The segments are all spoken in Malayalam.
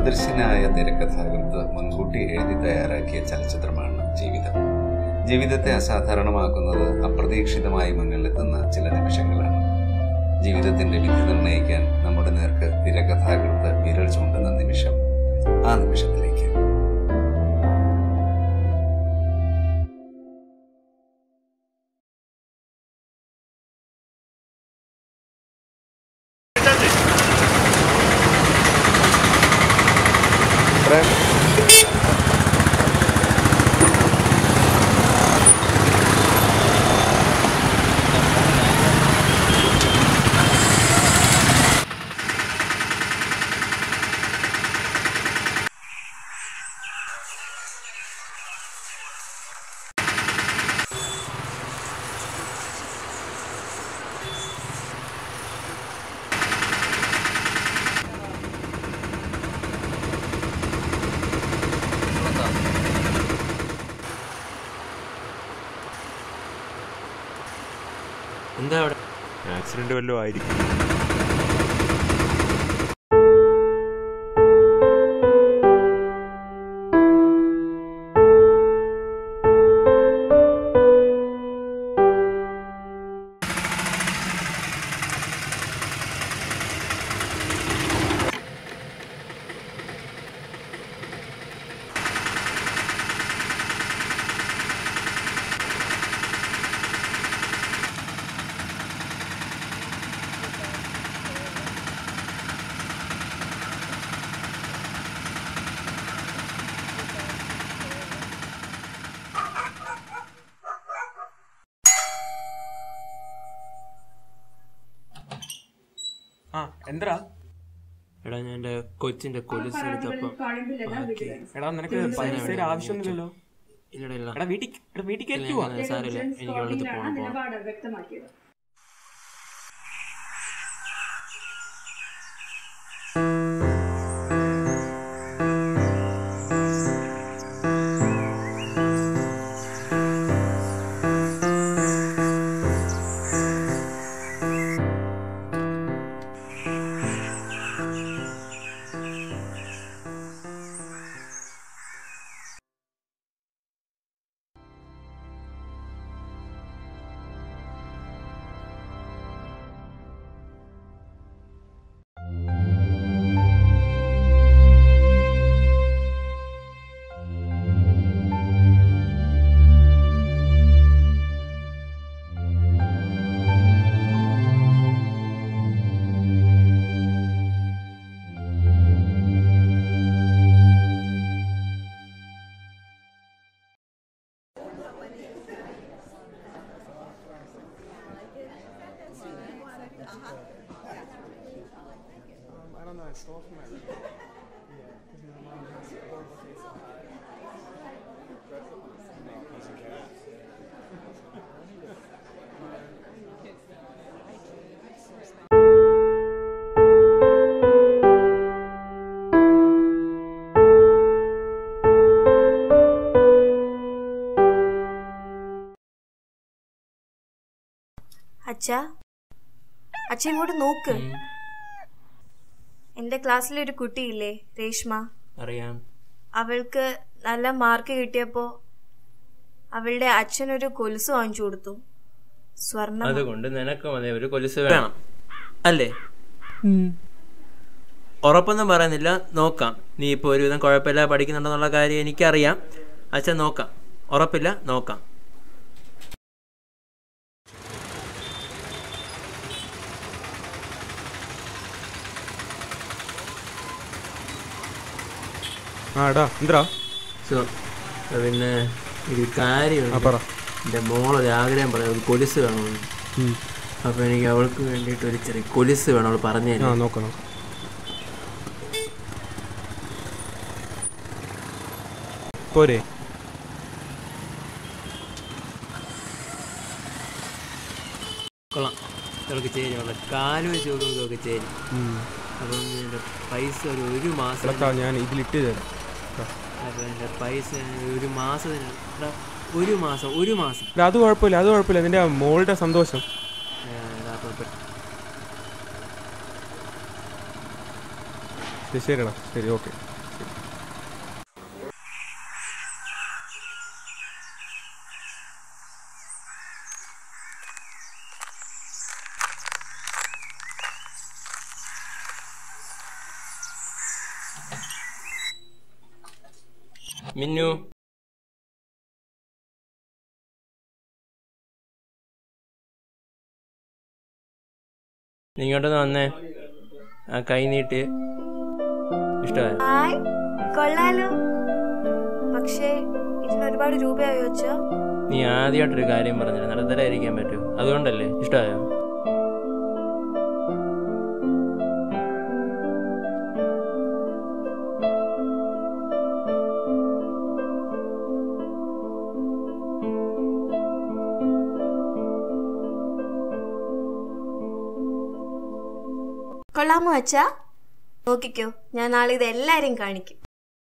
അദൃശ്യനായ തിരക്കഥാകൃത്ത് മുൻകൂട്ടി എഴുതി തയ്യാറാക്കിയ ചലച്ചിത്രമാണ് ജീവിതം ജീവിതത്തെ അസാധാരണമാക്കുന്നത് അപ്രതീക്ഷിതമായി മുന്നിലെത്തുന്ന ചില നിമിഷങ്ങളാണ് ജീവിതത്തിന്റെ വിധി നിർണ്ണയിക്കാൻ നമ്മുടെ നേർക്ക് തിരക്കഥാകൃത്ത് വിരൽ ചൂണ്ടുന്ന നിമിഷം ആ നിമിഷത്തിലേക്ക് എന്താ അവിടെ ആക്സിഡന്റ് വല്ലതും ആയിരിക്കും ആ എന്താ എടാ ഞാൻ എൻ്റെ കൊച്ചിന്റെ കൊലുസ് എടുത്തപ്പം ബാക്കി- എടാ നിനക്ക് പൈസയുടെ ആവശ്യമൊന്നുമില്ലല്ലോ ഇല്ലടാ ഇല്ല എടാ വീട്ടിൽ എടാ വീട്ടിൽ ഇല്ല, കയറ്റുവാ ഞാൻ സാരമില്ല എനിക്ക് വെള്ളത്തിൽ പോകണം പോകണം നിലപാട് വ്യക്തമാക്കിയത് അച്ഛാ അച്ഛ ഇങ്ങോട്ട് നോക്ക് എന്റെ ക്ലാസ്സിലെ ഒരു കുട്ടിയില്ലേ രേഷ്മ അറിയാം അവൾക്ക് നല്ല മാർക്ക് കിട്ടിയപ്പോ അവളുടെ അച്ഛനൊരു കൊലുസ് വാങ്ങിച്ചു കൊടുത്തു സ്വർണം അതുകൊണ്ട് നിനക്ക് മതി ഒരു കൊലുസ് വേണം അല്ലേ ഉറപ്പൊന്നും പറയുന്നില്ല നോക്കാം നീ ഇപ്പോൾ ഒരുവിധം കുഴപ്പമില്ല പഠിക്കുന്നുണ്ടെന്നുള്ള കാര്യം എനിക്കറിയാം അച്ഛൻ നോക്കാം ഉറപ്പില്ല നോക്കാം ആ എടാ എന്താ സോ പിന്നെ ഒരു കാര്യം ആ പറ എൻ്റെ മോളൊരു ആഗ്രഹം പറയാം ഒരു കൊലുസ് വേണമെന്ന് അപ്പോൾ എനിക്ക് അവൾക്ക് വേണ്ടിയിട്ട് ഒരു ചെറിയ കൊലുസ് വേണം അവൾ പറഞ്ഞു ആ തരാം നോക്കാം നോക്കാം പോരെ കൊള്ളാം ഇതൊക്കെ ചേരും അവളുടെ കാല് വെച്ച് കൊടുക്കുമ്പോൾ ഇതൊക്കെ ചേരും അപ്പം എൻ്റെ പൈസ ഒരു ഒരു മാസം എടാ ഞാൻ ഇതിലിട്ട് തരാം ആ. അപ്പോൾ എൻ്റെ പൈസ ഒരു മാസത്തിന് എടാ, ഒരു മാസം ഒരു മാസം എടാ, അത് കുഴപ്പമില്ല അത് കുഴപ്പമില്ല നിന്റെ മോളുടെ സന്തോഷം ഏ, എടാ, അപ്പോൾ പെ- ശരി, ശരിടാ ശരി ഓക്കെ മിന്നു നീ ഇങ്ങോട്ടൊന്ന് വന്നേ ആ കൈ നീട്ടി ഇഷ്ടമായി ഹായ് കൊള്ളാലോ പക്ഷേ ഇതിന് ഒരുപാട് രൂപയായോ വെച്ചോ നീ ആദ്യമായിട്ടൊരു കാര്യം പറഞ്ഞില്ല നടത്തലായിരിക്കാൻ പറ്റുമോ അതുകൊണ്ടല്ലേ ഇഷ്ടമായോ കൊള്ളാമോ അച്ഛാ നോക്കിക്കോ ഞാൻ നാളെ ഇത് എല്ലാരെയും കാണിക്കും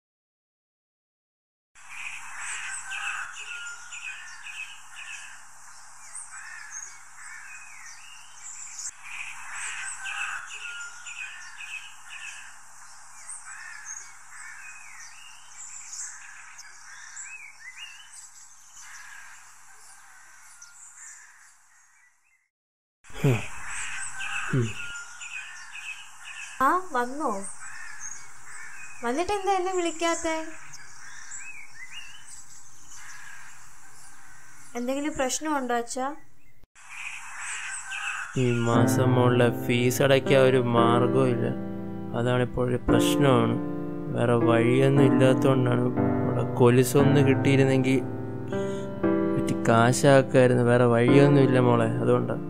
ആ വന്നോ വന്നിട്ട് എന്താ എന്നെ വിളിക്കാത്തെ എന്തെങ്കിലും പ്രശ്നമുണ്ടോ അച്ഛാ ഈ മാസം മുകളിലെ ഫീസ് അടയ്ക്കാൻ ഒരു മാർഗവും ഇല്ല അതാണ് ഇപ്പോൾ ഒരു പ്രശ്നമാണ് വേറെ വഴിയൊന്നും ഇല്ലാത്തതുകൊണ്ടാണ് ഇവിടെ കൊലുസൊന്ന് കിട്ടിയിരുന്നെങ്കിൽ പറ്റി കാശാക്കായിരുന്നു വേറെ വഴിയൊന്നും ഇല്ല മോളെ അതുകൊണ്ടാണ്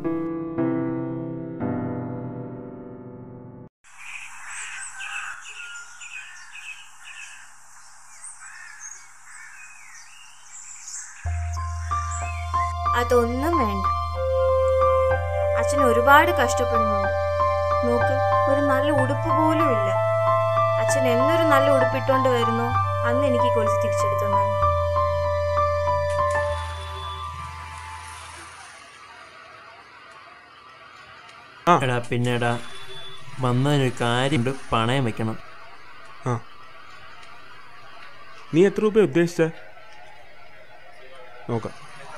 അതൊന്നും വേണ്ട അച്ഛൻ ഒരുപാട് കഷ്ടപ്പെടുന്നുണ്ട് നോക്ക് ഒരു നല്ല ഉടുപ്പ് പോലും ഇല്ല അച്ഛൻ എന്നൊരു നല്ല ഉടുപ്പിട്ടോണ്ട് വരുന്നോ അന്ന് എനിക്ക് ഈ കൊലുസ് തിരിച്ചെടുത്തു തന്നാണ് എടാ പിന്നെടാ വന്നതിനൊരു കാര്യമുണ്ട് പണയം വെക്കണം ആ നീ എത്ര രൂപ ഉദ്ദേശിച്ച നോക്കാം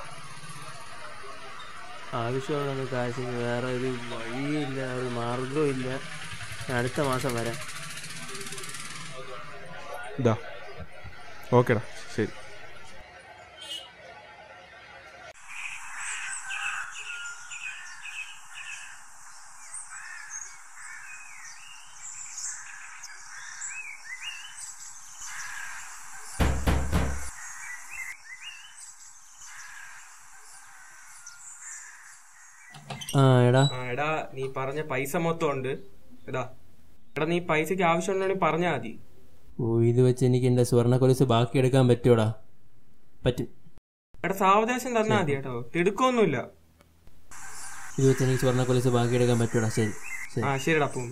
ആവശ്യമുള്ള കാശിന് വേറെ ഒരു വഴിയില്ല ഒരു മാർഗവും ഇല്ല ഞാൻ അടുത്ത മാസം വരാം ഇതാ ഓക്കേടാ ശരി ആ എടാ ആ എടാ നീ പറഞ്ഞ പൈസ മൊത്തം ഉണ്ട് എടാ എടാ നീ പൈസക്ക് ആവശ്യമുണ്ടെങ്കിൽ പറഞ്ഞാൽ മതി ഓ ഇത് വെച്ച് എനിക്ക് എൻ്റെ സ്വർണ്ണ കൊലുസ് ബാക്കി എടുക്കാൻ പറ്റുമോടാ പറ്റും എടാ സാവകാശം തന്നാ മതി കേട്ടോ തിടുക്കൊന്നുമില്ല ഇത് വെച്ച് എനിക്ക് സ്വർണ്ണ കൊലുസ് ബാക്കി എടുക്കാൻ പറ്റുമോടാ ശരി ശരി ആ ശരിടാ അപ്പം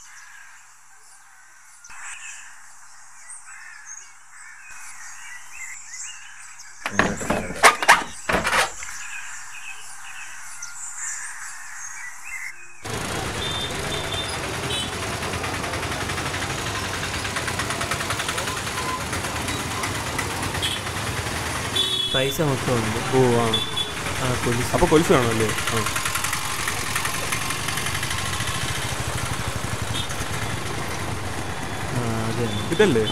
പൈസ മൊത്തം ഉണ്ട് ഓ ആ ആ കൊലുസ് അപ്പോൾ കൊലുസ് വേണമല്ലേ ആ ആ അതെ ഇതല്ലേ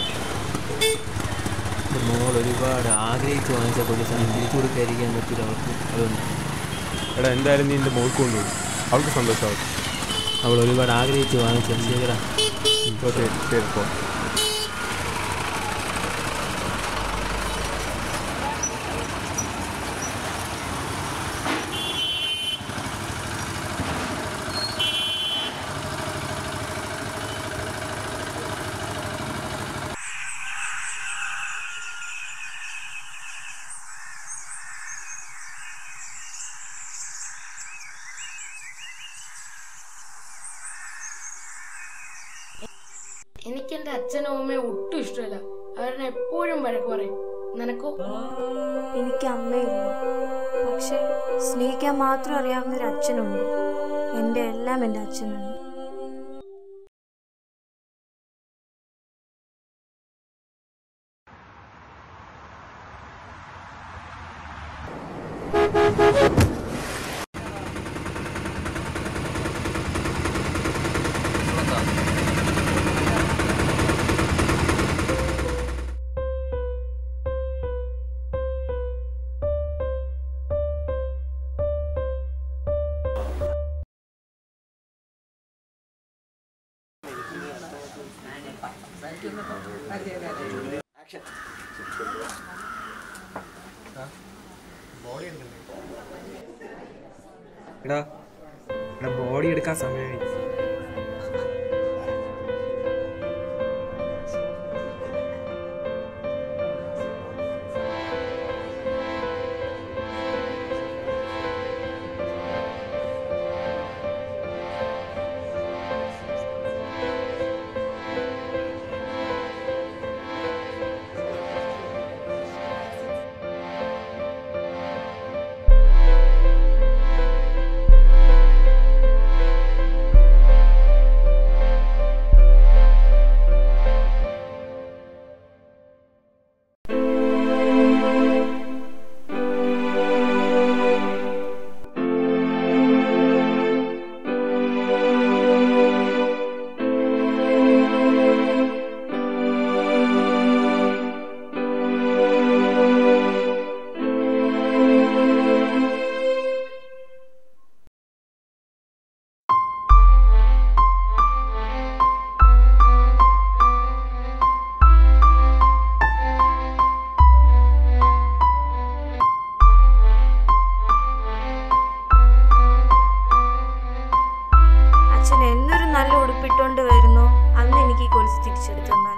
എൻ്റെ മോൾ ഒരുപാട് ആഗ്രഹിച്ച് വാങ്ങിച്ച കൊലുസാണ് തിരിച്ചു കൊടുക്കാതിരിക്കാൻ പറ്റില്ല അവർക്ക് അതുകൊണ്ട് എടാ എന്തായാലും നീ എൻ്റെ മോൾക്ക് കൊണ്ടുപോകും അവൾക്ക് സന്തോഷമാവും അവൾ ഒരുപാട് ആഗ്രഹിച്ച് വാങ്ങിച്ച ശരിടാ ഓക്കെ ശരി പോ എനിക്ക് എന്റെ അച്ഛനും അമ്മയും ഒട്ടും ഇഷ്ടമല്ല അവരെന്നെ എപ്പോഴും വഴക്ക് പറയും നിനക്കോ എനിക്ക് അമ്മയില്ല പക്ഷെ സ്നേഹിക്കാൻ മാത്രം അറിയാവുന്ന ഒരു അച്ഛനുണ്ട് എൻ്റെ എല്ലാം എൻ്റെ അച്ഛനാണ് എടാ എടാ ബോഡി എടുക്കാൻ സമയമായി അച്ഛൻ എന്നൊരു നല്ല ഉടുപ്പിട്ടോണ്ട് വരുന്നോ അന്ന് എനിക്ക് ഈ കൊലുസ് തിരിച്ചെടുത്തു തന്നാൽ